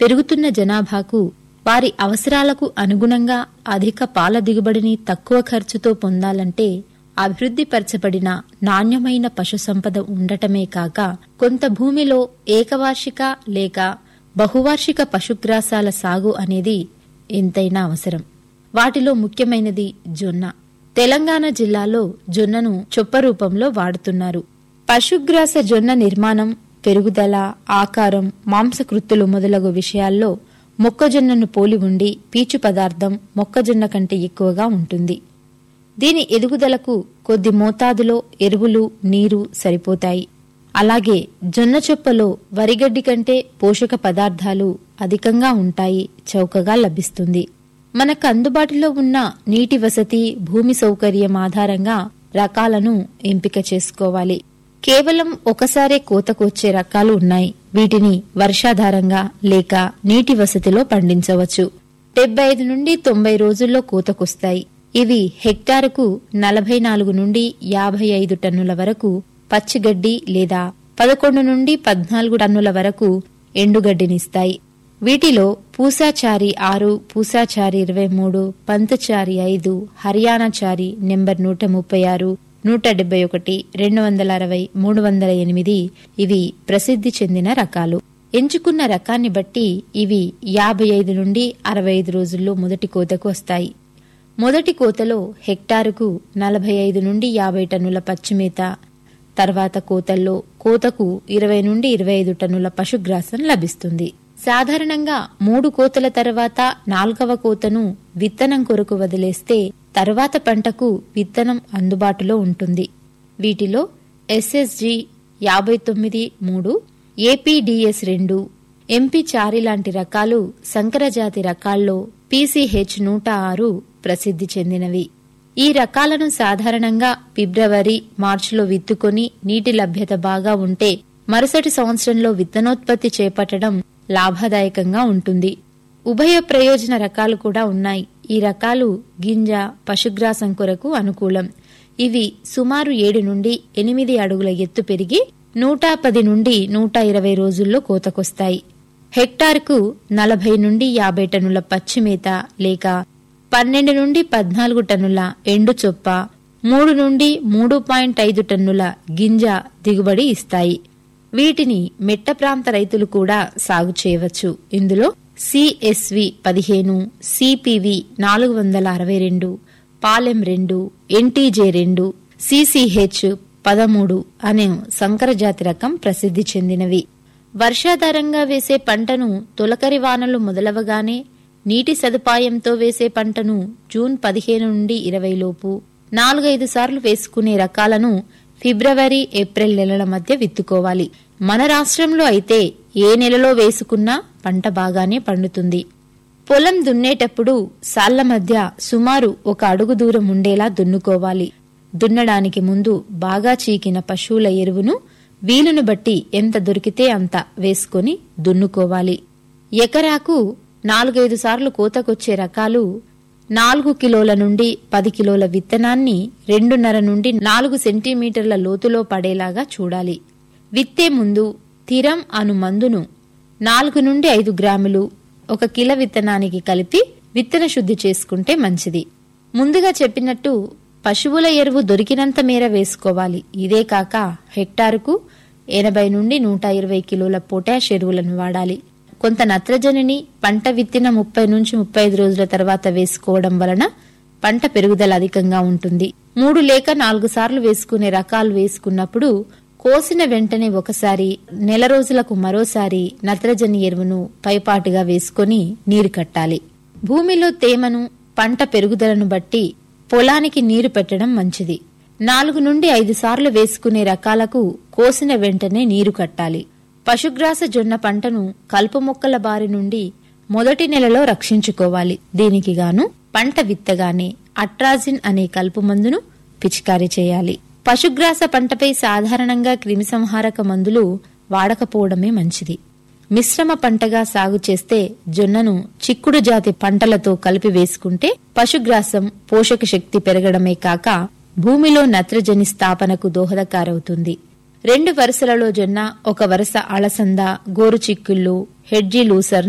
పెరుగుతున్న జనాభాకు వారి అవసరాలకు అనుగుణంగా అధిక పాల దిగుబడిని తక్కువ ఖర్చుతో పొందాలంటే అభివృద్ధిపరచబడిన నాణ్యమైన పశు సంపద ఉండటమే కాక కొంత భూమిలో ఏకవార్షిక లేక బహువార్షిక పశుగ్రాసాల సాగు అనేది ఎంతైనా అవసరం వాటిలో ముఖ్యమైనది జొన్న తెలంగాణ జిల్లాలో జొన్నను చొప్ప రూపంలో వాడుతున్నారు పశుగ్రాస జొన్న నిర్మాణం పెరుగుదల ఆకారం మాంసకృత్తులు మొదలగు విషయాల్లో మొక్కజొన్నను పోలి ఉండి పీచు పదార్థం మొక్కజొన్న కంటే ఎక్కువగా ఉంటుంది దీని ఎదుగుదలకు కొద్ది మోతాదులో ఎరువులు నీరు సరిపోతాయి అలాగే జొన్న చొప్పలో వరిగడ్డి కంటే పోషక పదార్థాలు అధికంగా ఉంటాయి చౌకగా లభిస్తుంది మనకు అందుబాటులో ఉన్న నీటి వసతి భూమి సౌకర్యం ఆధారంగా రకాలను ఎంపిక చేసుకోవాలి కేవలం ఒకసారే కోతకొచ్చే రకాలు ఉన్నాయి వీటిని వర్షాధారంగా లేక నీటి వసతిలో పండించవచ్చు డెబ్బై ఐదు నుండి తొంభై రోజుల్లో కోతకొస్తాయి ఇవి హెక్టారుకు నలభై నాలుగు నుండి యాభై ఐదు టన్నుల వరకు పచ్చిగడ్డి లేదా పదకొండు నుండి పద్నాలుగు టన్నుల వరకు ఎండుగడ్డినిస్తాయి వీటిలో పూసాచారి ఆరు పూసాచారి ఇరవై మూడు పంతచారి ఐదు హర్యానాచారి నెంబర్ నూట ముప్పై ఆరు నూట డెబ్బై ఒకటి రెండు వందల అరవై మూడు వందల ఎనిమిది ఇవి ప్రసిద్ధి చెందిన రకాలు ఎంచుకున్న రకాన్ని బట్టి ఇవి యాభై ఐదు నుండి అరవై ఐదు రోజుల్లో మొదటి కోతకు వస్తాయి మొదటి కోతలో హెక్టారుకు నలభై ఐదు నుండి యాభై టన్నుల పచ్చిమేత తర్వాత కోతల్లో కోతకు ఇరవై నుండి ఇరవై ఐదు టన్నుల పశుగ్రాసం లభిస్తుంది సాధారణంగా మూడు కోతల తర్వాత నాల్గవ కోతను విత్తనం కొరకు వదిలేస్తే తరువాత పంటకు విత్తనం అందుబాటులో ఉంటుంది వీటిలో ఎస్ఎస్జి యాభై తొమ్మిది మూడు ఏపీడిఎస్ రెండు ఎంపీ చారి లాంటి రకాలు సంకరజాతి రకాల్లో పీసీహెచ్ నూట ఆరు ప్రసిద్ధి చెందినవి ఈ రకాలను సాధారణంగా ఫిబ్రవరి మార్చిలో విత్తుకొని నీటి లభ్యత బాగా ఉంటే మరుసటి సంవత్సరంలో విత్తనోత్పత్తి చేపట్టడం లాభదాయకంగా ఉంటుంది ఉభయ ప్రయోజన రకాలు కూడా ఉన్నాయి ఈ రకాలు గింజ పశుగ్రాసం కొరకు అనుకూలం ఇవి సుమారు ఏడు నుండి ఎనిమిది అడుగుల ఎత్తు పెరిగి నూట పది నుండి నూట ఇరవై రోజుల్లో కోతకొస్తాయి హెక్టార్కు నలభై నుండి యాభై టన్నుల పచ్చిమేత లేక పన్నెండు నుండి పద్నాలుగు టన్నుల ఎండు చొప్ప మూడు నుండి మూడు పాయింట్ ఐదు టన్నుల గింజ దిగుబడి ఇస్తాయి వీటిని మెట్ట ప్రాంత రైతులు కూడా సాగు చేయవచ్చు ఇందులో సిఎస్వి పదిహేను సిపివి నాలుగు వందల అరవై రెండు పాలెం రెండు ఎన్టీజే రెండు సిసిహెచ్ పదమూడు అనే సంకరజాతి రకం ప్రసిద్ధి చెందినవి వర్షాధారంగా వేసే పంటను తొలకరి వానలు మొదలవగానే నీటి సదుపాయంతో వేసే పంటను జూన్ పదిహేను నుండి ఇరవై లోపు నాలుగైదు సార్లు వేసుకునే రకాలను ఫిబ్రవరి ఏప్రిల్ నెలల మధ్య విత్తుకోవాలి మన రాష్ట్రంలో అయితే ఏ నెలలో వేసుకున్నా పంట బాగానే పండుతుంది పొలం దున్నేటప్పుడు సాళ్ల మధ్య సుమారు ఒక అడుగు దూరం ఉండేలా దున్నుకోవాలి దున్నడానికి ముందు బాగా చీకిన పశువుల ఎరువును వీలును బట్టి ఎంత దొరికితే అంత వేసుకొని దున్నుకోవాలి ఎకరాకు నాలుగైదు సార్లు కోతకొచ్చే రకాలు నాలుగు కిలోల నుండి పది కిలోల విత్తనాన్ని రెండున్నర నుండి నాలుగు సెంటీమీటర్ల లోతులో పడేలాగా చూడాలి విత్తే ముందు స్థిరం అను మందును నాలుగు నుండి ఐదు గ్రాములు ఒక కిల విత్తనానికి కలిపి విత్తన శుద్ధి చేసుకుంటే మంచిది ముందుగా చెప్పినట్టు పశువుల ఎరువు దొరికినంత మేర వేసుకోవాలి ఇదే కాక హెక్టారుకు ఎనభై నుండి నూట ఇరవై కిలోల పొటాష్ ఎరువులను వాడాలి కొంత నత్రజనిని పంట విత్తిన ముప్పై నుంచి ముప్పై ఐదు రోజుల తర్వాత వేసుకోవడం వలన పంట పెరుగుదల అధికంగా ఉంటుంది మూడు లేక నాలుగు సార్లు వేసుకునే రకాలు వేసుకున్నప్పుడు కోసిన వెంటనే ఒకసారి నెల రోజులకు మరోసారి నత్రజని ఎరువును పైపాటుగా వేసుకొని నీరు కట్టాలి భూమిలో తేమను పంట పెరుగుదలను బట్టి పొలానికి నీరు పెట్టడం మంచిది నాలుగు నుండి ఐదు సార్లు వేసుకునే రకాలకు కోసిన వెంటనే నీరు కట్టాలి పశుగ్రాస జొన్న పంటను కలుపు మొక్కల బారి నుండి మొదటి నెలలో రక్షించుకోవాలి దీనికి గాను పంట విత్తగానే అట్రాజిన్ అనే కలుపు మందును పిచికారీ చేయాలి పశుగ్రాస పంటపై సాధారణంగా క్రిమిసంహారక మందులు వాడకపోవడమే మంచిది మిశ్రమ పంటగా సాగు చేస్తే జొన్నను చిక్కుడు జాతి పంటలతో కలిపి వేసుకుంటే పశుగ్రాసం పోషక శక్తి పెరగడమే కాక భూమిలో నత్రజని స్థాపనకు దోహదకారవుతుంది రెండు వరుసలలో జొన్న ఒక వరుస అలసంద గోరు చిక్కుళ్ళు హెడ్జీ లూసర్